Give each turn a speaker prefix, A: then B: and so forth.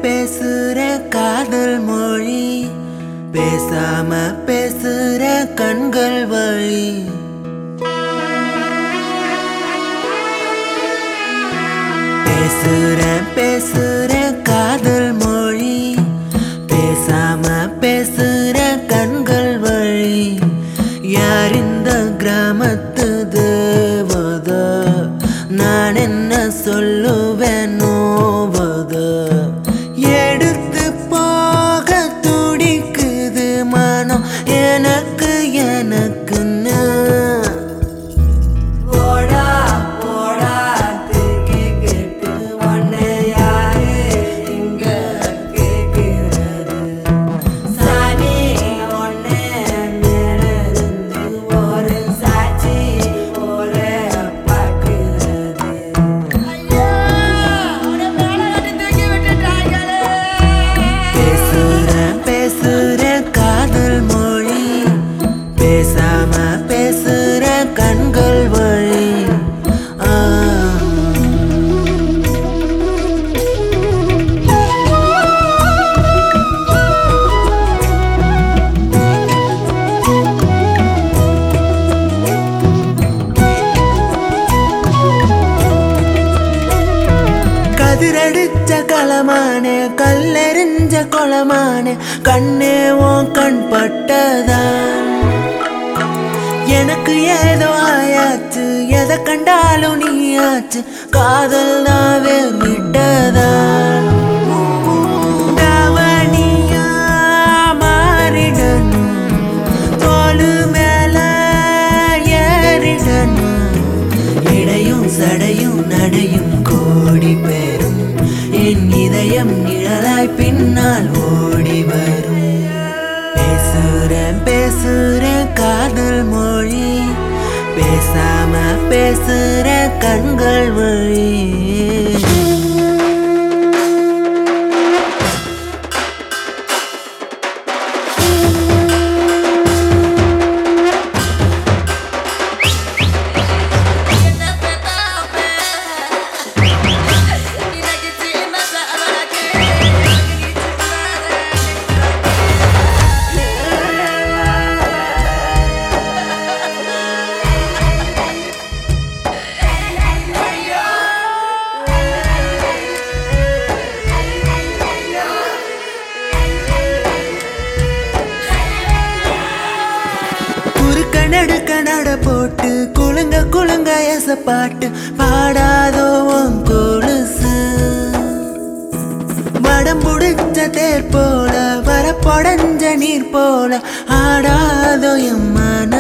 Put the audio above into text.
A: பேசுற காதல் மொழி பேசாம பேசுற கண்கள் வழி பேசுற பேசுற காதல் மொழி பேசாம பேசுற கண்கள் வழி யார் இந்த கிராமத்து தேவத நான் என்ன சொல்லுவேன் நோவத எடுத்து போக துடிக்குது மனம் எனக்கு எனக்குன்னு போடா போடா தூக்கி கேட்டு உன்னை யாரு இங்க கேட்கிறது சாமி உன்னை மேலிருந்து ஒரு சாட்சி போல பார்க்கிறது பேசுற பேசுற காதல் மொழி பேசாம பேசுற கண்கள் வழி ஆ கதிரடிச்ச களமானே கல்லெறிஞ்ச கொளமானே கண்ணே உன் கண் பட்டதான் எனக்கு ஏதோ ஆயாச்சு எதை கண்டாலும் நீயாச்சு காதல் நாவே விட்டதான் தாவணியா மாறிடணும் தோலு மேல ஏறிடணும் இடையும் சடையும் நடையும் கோடி பேரும் என் இதயம் நிழலாய் பின்னால் ஓடி வரும் பேசுறேன் பேசுறேன் காதல் மொழி பேசாம பேசுற கண்கள் வழி குறுக்க நடுக்க நட போட்டு குலுங்க குலுங்க எச பாட்டு பாடாதோ உன் கொலுசு வடம் புடிச்ச தேர் போல வரப்பொடஞ்ச நீர் போல ஆடாதோ என் மனசு